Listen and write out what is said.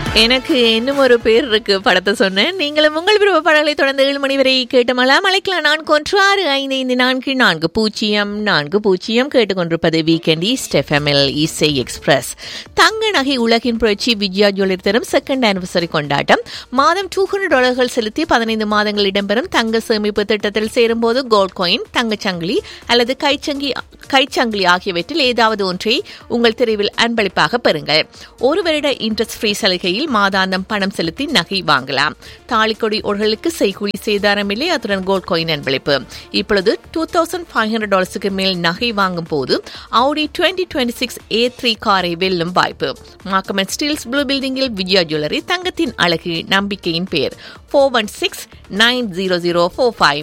எனக்கு இன்னும் ஒரு பேர் இருக்கு படத்தை சொன்னேன் நீங்களும் உங்கள் விருப்ப பாடல்களை தொடர்ந்து ஏழு மணி வரை கேட்டமலாம் அழைக்கலாம் நான்கு ஒன்று ஆறு ஐந்து ஐந்து நான்கு நான்கு பூஜ்ஜியம் நான்கு பூஜ்ஜியம் கேட்டுக்கொண்டிருப்பது வீக்கெண்ட் ஈஸ்ட் எஃப்எம்எல் இசை எக்ஸ்பிரஸ் தங்க நகை உலகின் புரட்சி விஜயா ஜுவல்லரி தரும் செகண்ட் ஆனிவர்சரி கொண்டாட்டம் மாதம் டூ ஹண்ட்ரட் டாலர்கள் செலுத்தி பதினைந்து மாதங்கள் இடம்பெறும் தங்க சேமிப்பு திட்டத்தில் சேரும்போது கோல்ட் காயின் தங்கச்சங்கிலி அல்லது கைச்சங்கி கைச்சங்கிலி ஆகியவற்றில் ஏதாவது ஒன்றை உங்கள் தெருவில் அன்பளிப்பாக பெறுங்கள் ஒரு வருட இன்ட்ரெஸ்ட் ஃப்ரீ சலுகையில் மாதாந்தம் பணம் செலுத்தி நகை வாங்கலாம் தாலிக்கொடி ஒர்களுக்கு செய்கூலி சேதாரம் இல்லை அத்துடன் கோல்ட் காயின் அன்பளிப்பு இப்பொழுது டூ தௌசண்ட் ஃபைவ் ஹண்ட்ரட் டாலர்ஸுக்கு மேல் நகை வாங்கும் போது Audi twenty twenty six A three காரை வெல்லும் வாய்ப்பு மார்க்கம் அண்ட் ஸ்டீல்ஸ் ப்ளூ பில்டிங்கில் விஜயா ஜுவல்லரி தங்கத்தின் அழகு நம்பிக்கையின் பேர் four one six nine zero zero four five